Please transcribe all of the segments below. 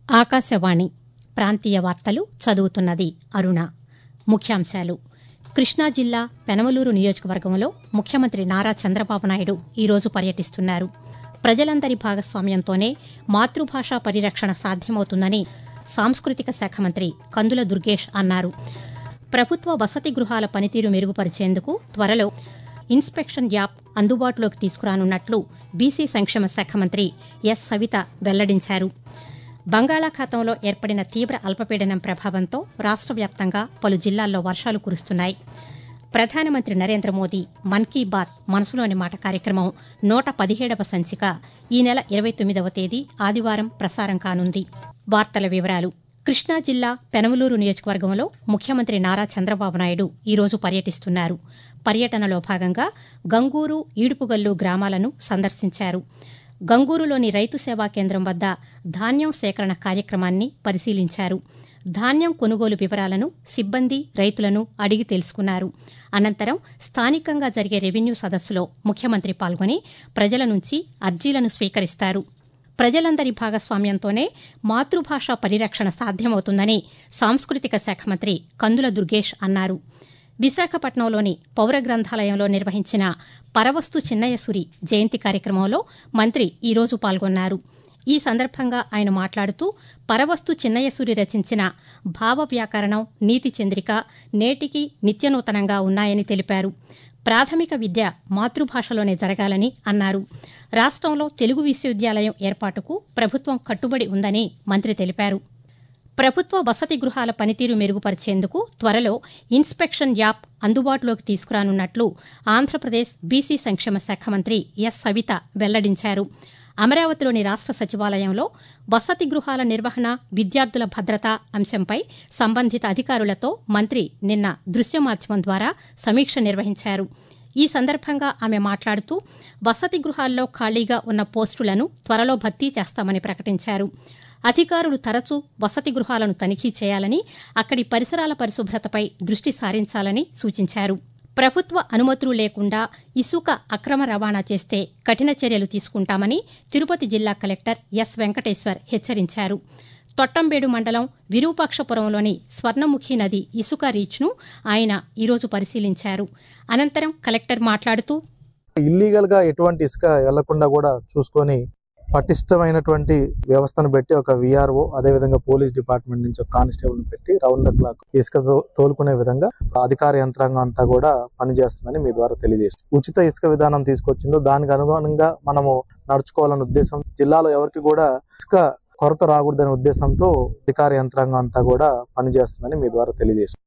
ఆకాశవాణి ప్రాంతీయ వార్తలు చదువుతున్నది అరుణ ముఖ్యాంశాలు కృష్ణా జిల్లా పెనమలూరు నియోజకవర్గంలో ముఖ్యమంత్రి నారా చంద్రబాబు నాయుడు ఈరోజు పర్యటిస్తున్నారు ప్రజలందరి భాగస్వామ్యంతోనే మాతృభాషా పరిరక్షణ సాధ్యమవుతుందని సాంస్కృతిక శాఖ మంత్రి కందుల దుర్గేష్ అన్నారు ప్రభుత్వ వసతి గృహాల పనితీరు మెరుగుపరిచేందుకు త్వరలో ఇన్స్పెక్షన్ యాప్ అందుబాటులోకి తీసుకురానున్నట్లు బీసీ సంక్షేమ శాఖ మంత్రి ఎస్ సవిత వెల్లడించారు బంగాళాఖాతంలో ఏర్పడిన తీవ్ర అల్పపీడనం ప్రభావంతో రాష్ట వ్యాప్తంగా పలు జిల్లాల్లో వర్షాలు కురుస్తున్నాయి ప్రధానమంత్రి నరేంద్ర మోదీ మన్ కీ బాత్ మనసులోని మాట కార్యక్రమం నూట పదిహేడవ సంచిక ఈ నెల ఇరవై తొమ్మిదవ తేదీ ఆదివారం ప్రసారం కానుంది వార్తల వివరాలు కృష్ణా జిల్లా పెనమలూరు నియోజకవర్గంలో ముఖ్యమంత్రి నారా చంద్రబాబు నాయుడు ఈరోజు పర్యటిస్తున్నారు పర్యటనలో భాగంగా గంగూరు ఈడుపుగల్లు గ్రామాలను సందర్శించారు గంగూరులోని రైతు సేవా కేంద్రం వద్ద ధాన్యం సేకరణ కార్యక్రమాన్ని పరిశీలించారు ధాన్యం కొనుగోలు వివరాలను సిబ్బంది రైతులను అడిగి తెలుసుకున్నారు అనంతరం స్థానికంగా జరిగే రెవెన్యూ సదస్సులో ముఖ్యమంత్రి పాల్గొని ప్రజల నుంచి అర్జీలను స్వీకరిస్తారు ప్రజలందరి భాగస్వామ్యంతోనే మాతృభాషా పరిరక్షణ సాధ్యమవుతుందని సాంస్కృతిక శాఖ మంత్రి కందుల దుర్గేష్ అన్నారు విశాఖపట్నంలోని పౌర గ్రంథాలయంలో నిర్వహించిన పరవస్తు చిన్నయసూరి జయంతి కార్యక్రమంలో మంత్రి ఈరోజు పాల్గొన్నారు ఈ సందర్భంగా ఆయన మాట్లాడుతూ పరవస్తు చిన్నయసూరి రచించిన భావ వ్యాకరణం నీతి చంద్రిక నేటికి నిత్యనూతనంగా ఉన్నాయని తెలిపారు ప్రాథమిక విద్య మాతృభాషలోనే జరగాలని అన్నారు రాష్టంలో తెలుగు విశ్వవిద్యాలయం ఏర్పాటుకు ప్రభుత్వం కట్టుబడి ఉందని మంత్రి తెలిపారు ప్రభుత్వ వసతి గృహాల పనితీరు మెరుగుపరిచేందుకు త్వరలో ఇన్స్పెక్షన్ యాప్ అందుబాటులోకి తీసుకురానున్నట్లు ఆంధ్రప్రదేశ్ బీసీ సంక్షేమ శాఖ మంత్రి ఎస్ సవిత వెల్లడించారు అమరావతిలోని రాష్ట సచివాలయంలో వసతి గృహాల నిర్వహణ విద్యార్థుల భద్రత అంశంపై సంబంధిత అధికారులతో మంత్రి నిన్న దృశ్య మాధ్యమం ద్వారా సమీక్ష నిర్వహించారు ఈ సందర్భంగా ఆమె మాట్లాడుతూ వసతి గృహాల్లో ఖాళీగా ఉన్న పోస్టులను త్వరలో భర్తీ చేస్తామని ప్రకటించారు అధికారులు తరచూ వసతి గృహాలను తనిఖీ చేయాలని అక్కడి పరిసరాల పరిశుభ్రతపై దృష్టి సారించాలని సూచించారు ప్రభుత్వ అనుమతులు లేకుండా ఇసుక అక్రమ రవాణా చేస్తే కఠిన చర్యలు తీసుకుంటామని తిరుపతి జిల్లా కలెక్టర్ ఎస్ వెంకటేశ్వర్ హెచ్చరించారు తొట్టంబేడు మండలం విరూపాక్షపురంలోని స్వర్ణముఖి నది ఇసుక రీచ్ను ఆయన ఈరోజు పరిశీలించారు అనంతరం కలెక్టర్ మాట్లాడుతూ ఇల్లీగల్ గా ఎటువంటి ఇసుక వెళ్లకుండా కూడా చూసుకొని పటిష్టమైనటువంటి వ్యవస్థను పెట్టి ఒక విఆర్ఓ అదేవిధంగా పోలీస్ డిపార్ట్మెంట్ నుంచి ఒక కానిస్టేబుల్ పెట్టి రౌండ్ ద క్లాక్ ఇసుక తో- తోలుకునే విధంగా అధికార యంత్రాంగం అంతా కూడా పనిచేస్తుందని మీ ద్వారా తెలియజేస్తుంది ఉచిత ఇసుక విధానం తీసుకొచ్చిందో దానికి అనుగుణంగా మనము నడుచుకోవాలనే ఉద్దేశం జిల్లాలో ఎవరికి కూడా ఇసుక కొరత రాకూడదనే ఉద్దేశంతో అధికార యంత్రాంగం అంతా కూడా పనిచేస్తుందని మీ ద్వారా తెలియజేస్తుంది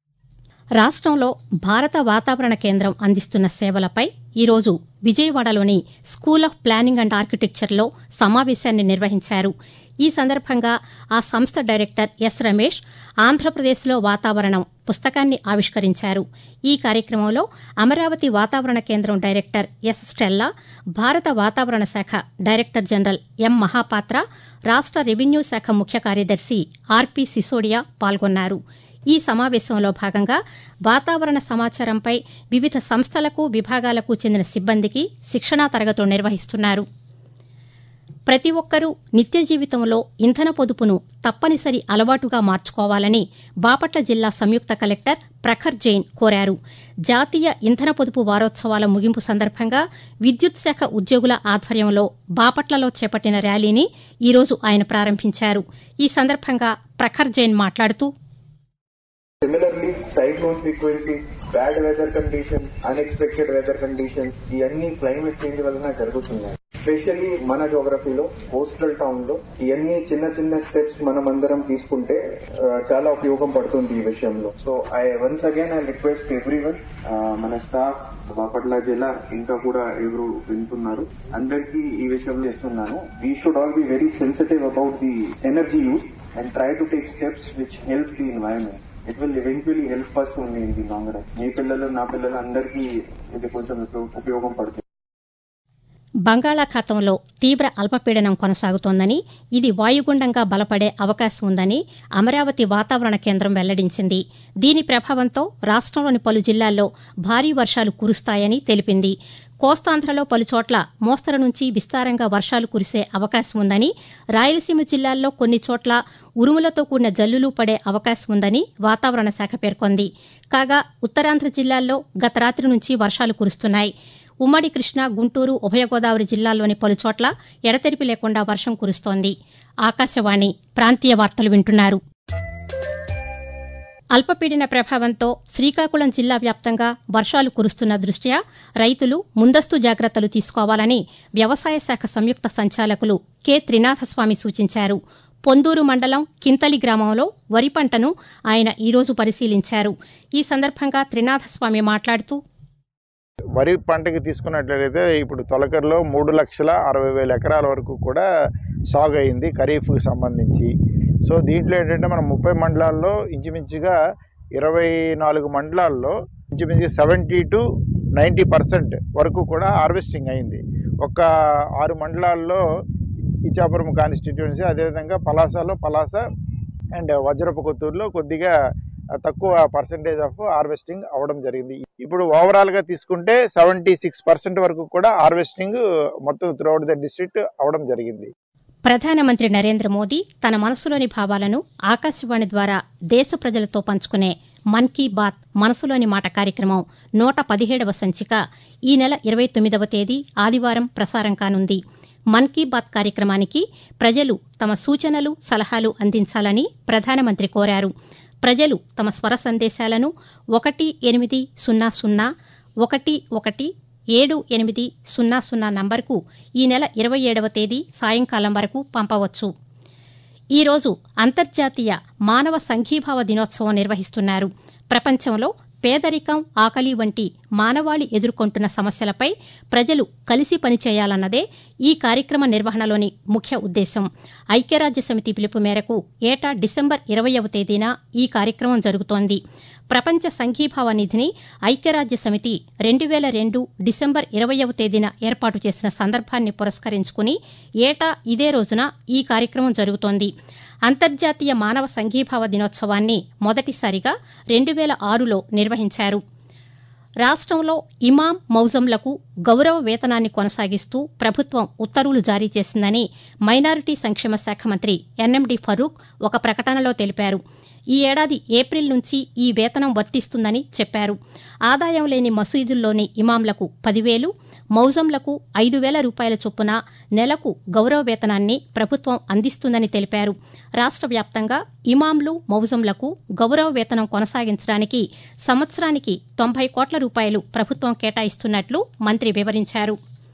రాష్ట్రంలో భారత వాతావరణ కేంద్రం అందిస్తున్న సేవలపై ఈరోజు విజయవాడలోని స్కూల్ ఆఫ్ ప్లానింగ్ అండ్ ఆర్కిటెక్చర్లో సమావేశాన్ని నిర్వహించారు ఈ సందర్భంగా ఆ సంస్థ డైరెక్టర్ ఎస్ రమేష్ ఆంధ్రప్రదేశ్లో వాతావరణం పుస్తకాన్ని ఆవిష్కరించారు ఈ కార్యక్రమంలో అమరావతి వాతావరణ కేంద్రం డైరెక్టర్ ఎస్ స్టెల్లా భారత వాతావరణ శాఖ డైరెక్టర్ జనరల్ ఎం మహాపాత్ర రాష్ట రెవెన్యూ శాఖ ముఖ్య కార్యదర్శి ఆర్పి సిసోడియా పాల్గొన్నారు ఈ సమావేశంలో భాగంగా వాతావరణ సమాచారంపై వివిధ సంస్థలకు విభాగాలకు చెందిన సిబ్బందికి శిక్షణా తరగతులు నిర్వహిస్తున్నారు ప్రతి ఒక్కరూ నిత్య జీవితంలో ఇంధన పొదుపును తప్పనిసరి అలవాటుగా మార్చుకోవాలని బాపట్ల జిల్లా సంయుక్త కలెక్టర్ ప్రఖర్ జైన్ కోరారు జాతీయ ఇంధన పొదుపు వారోత్సవాల ముగింపు సందర్భంగా విద్యుత్ శాఖ ఉద్యోగుల ఆధ్వర్యంలో బాపట్లలో చేపట్టిన ర్యాలీని ఈరోజు ఆయన ప్రారంభించారు ఈ సందర్భంగా ప్రఖర్ జైన్ మాట్లాడుతూ similarly cyclone frequency bad weather condition unexpected weather conditions ఇవన్నీ క్లైమేట్ చేంజ్ వలన జరుగుతున్నాయి స్పెషల్లీ మన జోగ్రఫీలో కోస్టల్ టౌన్ లో ఇవన్నీ చిన్న చిన్న స్టెప్స్ మనం అందరం తీసుకుంటే ఆ, చాలా ఉపయోగం పడుతుంది ఈ విషయంలో so I once again I request everyone మన స్టాఫ్ బాపట్ల జిల్లా ఇంకా కూడా ఎవరు వింటున్నారు అందరికీ ఈ విషయంలో ఇస్తున్నాను we should all be very sensitive about the energy use and try to take steps which help the environment it will eventually help us only in the long run మీ పిల్లలు నా పిల్లలు అందరికీ ఇది కొంచెం ఉపయో- ఉపయోగం పడుతుంది బంగాళాఖాతంలో తీవ్ర అల్పపీడనం కొనసాగుతోందని ఇది వాయుగుండంగా బలపడే అవకాశం ఉందని అమరావతి వాతావరణ కేంద్రం వెల్లడించింది దీని ప్రభావంతో రాష్ట్రంలోని పలు జిల్లాల్లో భారీ వర్షాలు కురుస్తాయని తెలిపింది కోస్తాంధ్రలో పలుచోట్ల మోస్తరు నుంచి విస్తారంగా వర్షాలు కురిసే అవకాశం ఉందని రాయలసీమ జిల్లాల్లో కొన్ని చోట్ల ఉరుములతో కూడిన జల్లులు పడే అవకాశం ఉందని వాతావరణ శాఖ పేర్కొంది కాగా ఉత్తరాంధ్ర జిల్లాల్లో గత రాత్రి నుంచి వర్షాలు కురుస్తున్నాయి ఉమ్మడి కృష్ణా గుంటూరు ఉభయ గోదావరి జిల్లాల్లోని పలుచోట్ల ఎడతెరిపి లేకుండా వర్షం కురుస్తోంది ఆకాశవాణి ప్రాంతీయ వార్తలు వింటున్నారు అల్పపీడన ప్రభావంతో శ్రీకాకుళం జిల్లా వ్యాప్తంగా వర్షాలు కురుస్తున్న దృష్ట్యా రైతులు ముందస్తు జాగ్రత్తలు తీసుకోవాలని వ్యవసాయ శాఖ సంయుక్త సంచాలకులు కె త్రినాథస్వామి సూచించారు పొందూరు మండలం కింతలి గ్రామంలో వరి పంటను ఆయన ఈరోజు పరిశీలించారు ఈ సందర్భంగా త్రినాథస్వామి మాట్లాడుతూ వరి పంటకి తీసుకున్నట్లయితే ఇప్పుడు తొలకరిలో మూడు లక్షల అరవై వేల ఎకరాల వరకు కూడా సాగు అయింది ఖరీఫ్కి సంబంధించి సో దీంట్లో ఏంటంటే మనం ముప్పై మండలాల్లో ఇంచుమించుగా ఇరవై నాలుగు మండలాల్లో ఇంచుమించుగా సెవెంటీ టు నైంటీ పర్సెంట్ వరకు కూడా హార్వెస్టింగ్ అయింది ఒక ఆరు మండలాల్లో ఇచ్చాపురం కాన్స్టిట్యున్సీ అదేవిధంగా పలాసలో పలాస అండ్ వజ్రపు కొత్తూరులో కొద్దిగా తక్కువ పర్సంటేజ్ ఆఫ్ హార్వెస్టింగ్ అవడం జరిగింది ఇప్పుడు ఓవరాల్ గా తీసుకుంటే సెవెంటీ సిక్స్ పర్సెంట్ వరకు కూడా హార్వెస్టింగ్ మొత్తం త్రూఅవుట్ ద డిస్ట్రిక్ట్ అవడం జరిగింది ప్రధానమంత్రి నరేంద్ర మోదీ తన మనసులోని భావాలను ఆకాశవాణి ద్వారా దేశ ప్రజలతో పంచుకునే మన్ కీ బాత్ మనసులోని మాట కార్యక్రమం నూట పదిహేడవ సంచిక ఈ నెల ఇరవై తొమ్మిదవ తేదీ ఆదివారం ప్రసారం కానుంది మన్ కీ బాత్ కార్యక్రమానికి ప్రజలు తమ సూచనలు సలహాలు అందించాలని ప్రధానమంత్రి కోరారు ప్రజలు తమ స్వర సందేశాలను ఒకటి ఎనిమిది సున్నా సున్నా ఒకటి ఒకటి ఏడు ఎనిమిది సున్నా సున్నా నంబర్కు ఈ నెల ఇరవై ఏడవ తేదీ సాయంకాలం వరకు పంపవచ్చు ఈరోజు అంతర్జాతీయ మానవ సంఘీభావ దినోత్సవం నిర్వహిస్తున్నారు ప్రపంచంలో పేదరికం ఆకలి వంటి మానవాళి ఎదుర్కొంటున్న సమస్యలపై ప్రజలు కలిసి పనిచేయాలన్నదే ఈ కార్యక్రమ నిర్వహణలోని ముఖ్య ఉద్దేశం ఐక్యరాజ్య సమితి పిలుపు మేరకు ఏటా డిసెంబర్ ఇరవయవ తేదీన ఈ కార్యక్రమం జరుగుతోంది ప్రపంచ సంఘీభావ నిధిని ఐక్యరాజ్య సమితి రెండు వేల రెండు డిసెంబర్ ఇరవయవ తేదీన ఏర్పాటు చేసిన సందర్భాన్ని పురస్కరించుకుని ఏటా ఇదే రోజున ఈ కార్యక్రమం జరుగుతోంది అంతర్జాతీయ మానవ సంఘీభావ దినోత్సవాన్ని మొదటిసారిగా రెండు వేల ఆరులో నిర్వహించారు రాష్ట్రంలో ఇమాం మౌజంలకు గౌరవ వేతనాన్ని కొనసాగిస్తూ ప్రభుత్వం ఉత్తర్వులు జారీ చేసిందని మైనారిటీ సంక్షేమ శాఖ మంత్రి ఎన్ఎండి ఫరూక్ ఒక ప్రకటనలో తెలిపారు ఈ ఏడాది ఏప్రిల్ నుంచి ఈ వేతనం వర్తిస్తుందని చెప్పారు ఆదాయం లేని మసీదుల్లోని ఇమాంలకు పదివేలు మౌజంలకు ఐదు వేల రూపాయల చొప్పున నెలకు గౌరవ వేతనాన్ని ప్రభుత్వం అందిస్తుందని తెలిపారు రాష్ట్ర వ్యాప్తంగా ఇమాంలు మౌజంలకు గౌరవ వేతనం కొనసాగించడానికి సంవత్సరానికి తొంభై కోట్ల రూపాయలు ప్రభుత్వం కేటాయిస్తున్నట్లు మంత్రి వివరించారు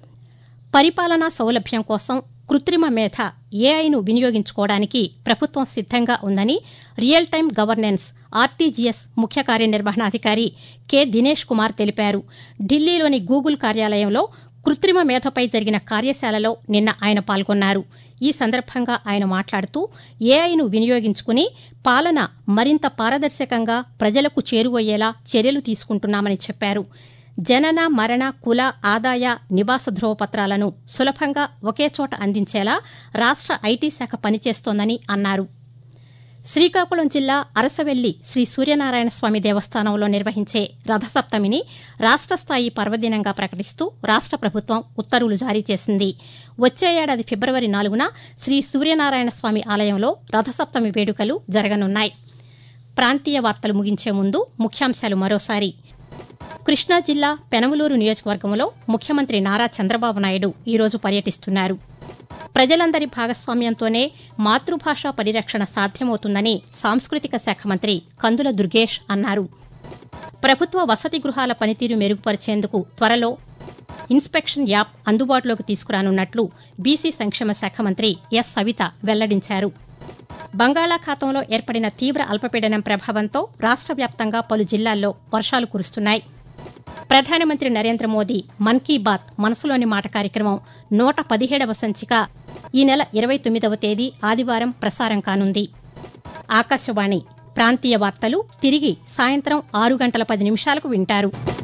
పరిపాలనా సౌలభ్యం కోసం కృత్రిమ మేధ ఏఐను వినియోగించుకోవడానికి ప్రభుత్వం సిద్దంగా ఉందని రియల్ టైం గవర్నెన్స్ ఆర్టీజీఎస్ ముఖ్య కార్యనిర్వహణాధికారి కె దినేష్ కుమార్ తెలిపారు ఢిల్లీలోని గూగుల్ కార్యాలయంలో కృత్రిమ మేధపై జరిగిన కార్యశాలలో నిన్న ఆయన పాల్గొన్నారు ఈ సందర్భంగా ఆయన మాట్లాడుతూ ఏఐను వినియోగించుకుని పాలన మరింత పారదర్శకంగా ప్రజలకు చేరువయ్యేలా చర్యలు తీసుకుంటున్నామని చెప్పారు జనన మరణ కుల ఆదాయ నివాస ధ్రువపత్రాలను సులభంగా ఒకే చోట అందించేలా రాష్ట్ర ఐటీ శాఖ పనిచేస్తోందని అన్నారు శ్రీకాకుళం జిల్లా అరసవెల్లి శ్రీ సూర్యనారాయణ స్వామి దేవస్థానంలో నిర్వహించే రథసప్తమిని రాష్ట స్థాయి పర్వదినంగా ప్రకటిస్తూ రాష్ట ప్రభుత్వం ఉత్తర్వులు జారీ చేసింది వచ్చే ఏడాది ఫిబ్రవరి నాలుగున శ్రీ సూర్యనారాయణ స్వామి ఆలయంలో రథసప్తమి వేడుకలు జరగనున్నాయి ప్రాంతీయ వార్తలు ముగించే ముందు ముఖ్యాంశాలు మరోసారి కృష్ణా జిల్లా పెనమలూరు నియోజకవర్గంలో ముఖ్యమంత్రి నారా చంద్రబాబు నాయుడు ఈరోజు పర్యటిస్తున్నారు ప్రజలందరి భాగస్వామ్యంతోనే మాతృభాషా పరిరక్షణ సాధ్యమవుతుందని సాంస్కృతిక శాఖ మంత్రి కందుల దుర్గేష్ అన్నారు ప్రభుత్వ వసతి గృహాల పనితీరు మెరుగుపరిచేందుకు త్వరలో ఇన్స్పెక్షన్ యాప్ అందుబాటులోకి తీసుకురానున్నట్లు బీసీ సంక్షేమ శాఖ మంత్రి ఎస్ సవిత వెల్లడించారు బంగాళాఖాతంలో ఏర్పడిన తీవ్ర అల్పపీడనం ప్రభావంతో రాష్ట్ర వ్యాప్తంగా పలు జిల్లాల్లో వర్షాలు కురుస్తున్నాయి ప్రధానమంత్రి నరేంద్ర మోదీ మన్ కీ బాత్ మనసులోని మాట కార్యక్రమం నూట పదిహేడవ సంచిక ఈ నెల ఇరవై తొమ్మిదవ తేదీ ఆదివారం ప్రసారం కానుంది ఆకాశవాణి ప్రాంతీయ వార్తలు తిరిగి సాయంత్రం ఆరు గంటల పది నిమిషాలకు వింటారు